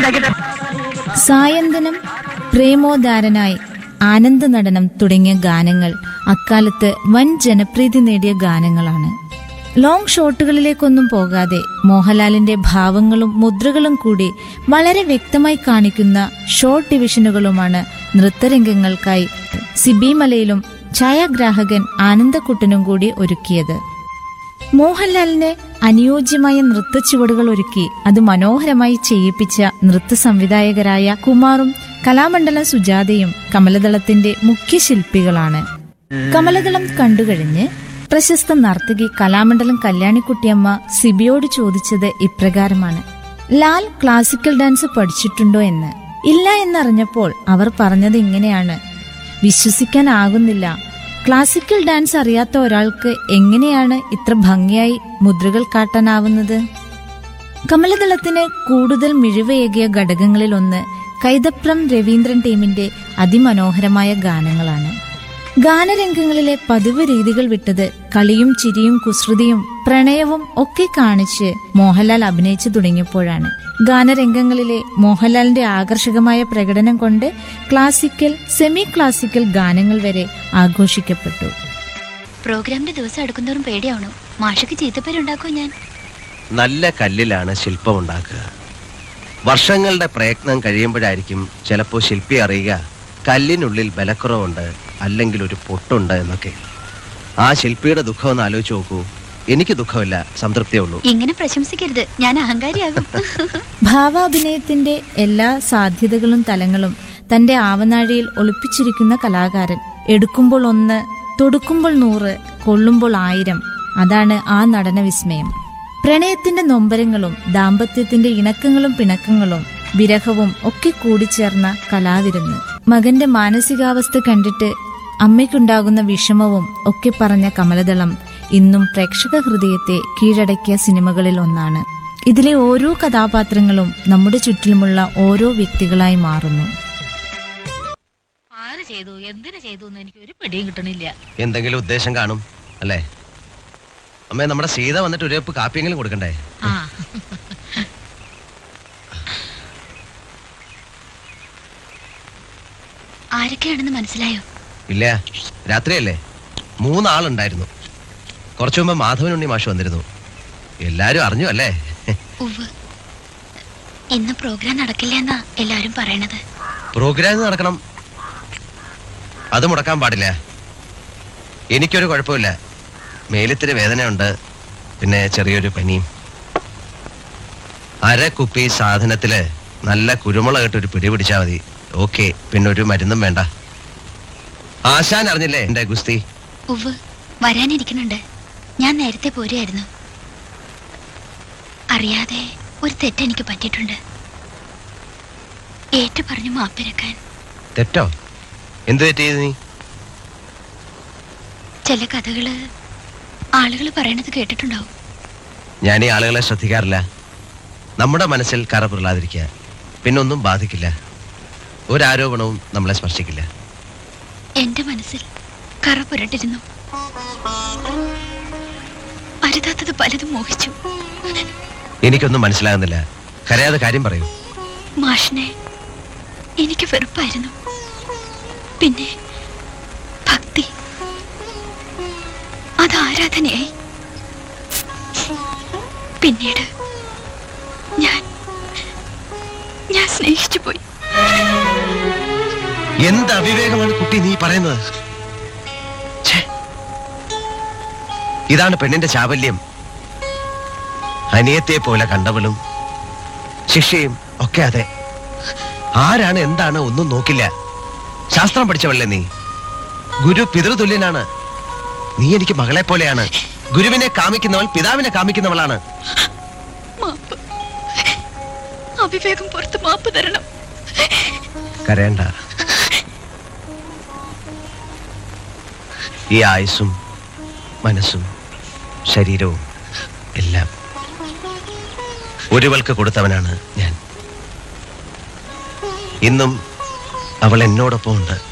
സായന്തനം പ്രേമോദാരനായി ആനന്ദ നടനം തുടങ്ങിയ ഗാനങ്ങൾ അക്കാലത്ത് വൻ ജനപ്രീതി നേടിയ ഗാനങ്ങളാണ് ലോങ് ഷോട്ടുകളിലേക്കൊന്നും പോകാതെ മോഹൻലാലിന്റെ ഭാവങ്ങളും മുദ്രകളും കൂടി വളരെ വ്യക്തമായി കാണിക്കുന്ന ഷോർട്ട് ഡിവിഷനുകളുമാണ് നൃത്തരംഗങ്ങൾക്കായി സിബി മലയിലും ഛായാഗ്രാഹകൻ ആനന്ദക്കുട്ടനും കൂടി ഒരുക്കിയത് മോഹൻലാലിന് അനുയോജ്യമായ നൃത്ത ചുവടുകൾ ഒരുക്കി അത് മനോഹരമായി ചെയ്യിപ്പിച്ച നൃത്ത സംവിധായകരായ കുമാറും കലാമണ്ഡലം സുജാതയും കമലദളത്തിന്റെ മുഖ്യ ശില്പികളാണ് കമലദളം കണ്ടുകഴിഞ്ഞ് പ്രശസ്ത നർത്തകി കലാമണ്ഡലം കല്യാണിക്കുട്ടിയമ്മ സിബിയോട് ചോദിച്ചത് ഇപ്രകാരമാണ് ലാൽ ക്ലാസിക്കൽ ഡാൻസ് പഠിച്ചിട്ടുണ്ടോ എന്ന് ഇല്ല എന്നറിഞ്ഞപ്പോൾ അവർ പറഞ്ഞത് ഇങ്ങനെയാണ് വിശ്വസിക്കാനാകുന്നില്ല ക്ലാസിക്കൽ ഡാൻസ് അറിയാത്ത ഒരാൾക്ക് എങ്ങനെയാണ് ഇത്ര ഭംഗിയായി മുദ്രകൾ കാട്ടാനാവുന്നത് കമലദളത്തിന് കൂടുതൽ മിഴിവേകിയ ഘടകങ്ങളിൽ ഒന്ന് കൈതപ്രം രവീന്ദ്രൻ ടീമിന്റെ അതിമനോഹരമായ ഗാനങ്ങളാണ് ഗാനരംഗങ്ങളിലെ പതിവ് രീതികൾ വിട്ടത് കളിയും ചിരിയും കുസൃതിയും പ്രണയവും ഒക്കെ കാണിച്ച് മോഹൻലാൽ അഭിനയിച്ചു തുടങ്ങിയപ്പോഴാണ് ഗാനരംഗങ്ങളിലെ മോഹൻലാലിന്റെ ആകർഷകമായ പ്രകടനം കൊണ്ട് ക്ലാസിക്കൽ സെമി ക്ലാസിക്കൽ ഗാനങ്ങൾ വരെ ആഘോഷിക്കപ്പെട്ടു പ്രോഗ്രാമിന്റെ ദിവസം അടുക്കുന്നവരും പേടിയാവണം മാഷക്ക് ചീത്തപ്പേരുണ്ടാക്കോ ഞാൻ നല്ല കല്ലിലാണ് ശില്പം ഉണ്ടാക്കുക വർഷങ്ങളുടെ പ്രയത്നം കഴിയുമ്പോഴായിരിക്കും ചിലപ്പോൾ ശില്പി അറിയുക കല്ലിനുള്ളിൽ ബലക്കുറവുണ്ട് അല്ലെങ്കിൽ ഒരു പൊട്ടുണ്ട് എന്നൊക്കെ ആ ശില്പിയുടെ ദുഃഖം ഒന്ന് ആലോചിച്ച് നോക്കൂ എനിക്ക് ദുഃഖമില്ല സംതൃപ്തിയേ ഉള്ളൂ ഇങ്ങനെ പ്രശംസിക്കരുത് ഞാൻ അഹങ്കാരിയാകും ഭാവാഭിനയത്തിന്റെ എല്ലാ സാധ്യതകളും തലങ്ങളും തന്റെ ആവനാഴിയിൽ ഒളിപ്പിച്ചിരിക്കുന്ന കലാകാരൻ എടുക്കുമ്പോൾ ഒന്ന് തൊടുക്കുമ്പോൾ നൂറ് കൊള്ളുമ്പോൾ ആയിരം അതാണ് ആ നടന വിസ്മയം പ്രണയത്തിന്റെ നൊമ്പരങ്ങളും ദാമ്പത്യത്തിന്റെ ഇണക്കങ്ങളും പിണക്കങ്ങളും വിരഹവും ഒക്കെ കൂടിച്ചേർന്ന കലാവിരുന്ന് മകന്റെ മാനസികാവസ്ഥ കണ്ടിട്ട് അമ്മയ്ക്കുണ്ടാകുന്ന വിഷമവും ഒക്കെ പറഞ്ഞ കമലദളം ഇന്നും പ്രേക്ഷക ഹൃദയത്തെ കീഴടക്കിയ സിനിമകളിൽ ഒന്നാണ് ഇതിലെ ഓരോ കഥാപാത്രങ്ങളും നമ്മുടെ ചുറ്റിലുമുള്ള ഓരോ വ്യക്തികളായി മാറുന്നു ആര് ചെയ്തു എന്തിനു ചെയ്തു എന്ന് എനിക്ക് ഒരു പിടിയും കിട്ടണില്ല എന്തെങ്കിലും ഉദ്ദേശം കാണും അല്ലേ അമ്മേ നമ്മുടെ സീത വന്നിട്ട് ഒരു കപ്പ് കാപ്പിയെങ്കിലും കൊടുക്കണ്ടേ ആ ആരൊക്കെയാണെന്ന് മനസ്സിലായോ ഇല്ല രാത്രിയല്ലേ മൂന്നാളുണ്ടായിരുന്നു കുറച്ചു മുമ്പ് മാധവൻ ഉണ്ണി മാഷ് വന്നിരുന്നു എല്ലാരും അറിഞ്ഞു അല്ലേ ഉവ് ഇന്ന് പ്രോഗ്രാം നടക്കില്ല എന്നാ എല്ലാരും പറയണത് പ്രോഗ്രാം നടക്കണം അത് മുടക്കാൻ പാടില്ല എനിക്കൊരു കുഴപ്പമില്ല മേലിത്തിരി വേദനയുണ്ട് പിന്നെ ചെറിയൊരു പനിയും അര കുപ്പി സാധനത്തില് നല്ല കുരുമുളക് ഒരു പിടി പിടിച്ചാൽ മതി ഓക്കെ പിന്നെ ഒരു മരുന്നും വേണ്ട ആശാൻ അറിഞ്ഞില്ലേ എന്റെ ഗുസ്തി ഉവ് വരാനിരിക്കുന്നുണ്ട് ഞാൻ നേരത്തെ പോരുമായിരുന്നു അറിയാതെ ഒരു തെറ്റ് എനിക്ക് പറ്റിയിട്ടുണ്ട് ഏറ്റു പറഞ്ഞു മാപ്പിരക്കാൻ തെറ്റോ എന്ത് തെറ്റിയത് നീ ചില കഥകള് ആളുകൾ പറയണത് കേട്ടിട്ടുണ്ടാവും ഞാൻ ഈ ആളുകളെ ശ്രദ്ധിക്കാറില്ല നമ്മുടെ മനസ്സിൽ കറ പുരളാതിരിക്കുക പിന്നൊന്നും ബാധിക്കില്ല ഒരാരോപണവും നമ്മളെ സ്പർശിക്കില്ല എന്റെ മനസ്സിൽ കറ പുരണ്ടിരുന്നു അരുതാത്തത് പലതും മോഹിച്ചു എനിക്കൊന്നും മനസ്സിലാകുന്നില്ല കരയാതെ കാര്യം പറയൂ മാഷിനെ എനിക്ക് വെറുപ്പായിരുന്നു പിന്നെ ഭക്തി അത് ആരാധനയായി പിന്നീട് ഞാൻ ഞാൻ സ്നേഹിച്ചു പോയി എന്ത് അവിവേകമാണ് കുട്ടി നീ പറയുന്നത് ഛേ. ഇതാണ് പെണ്ണിന്റെ ചാബല്യം അനിയത്തെ പോലെ കണ്ടവളും ശിക്ഷയും ഒക്കെ അതെ ആരാണ് എന്താണ് ഒന്നും നോക്കില്ല ശാസ്ത്രം പഠിച്ചവളല്ലേ നീ ഗുരു പിതൃതുല്യനാണ് നീ എനിക്ക് മകളെ പോലെയാണ് ഗുരുവിനെ കാമിക്കുന്നവൾ പിതാവിനെ കാമിക്കുന്നവളാണ് മാപ്പ് അവിവേകം പുറത്ത് മാപ്പ് തരണം കരയണ്ട ഈ ആയുസ്സും മനസ്സും ശരീരവും എല്ലാം ഒരുവൾക്ക് കൊടുത്തവനാണ് ഞാൻ ഇന്നും അവൾ എന്നോടൊപ്പം ഉണ്ട്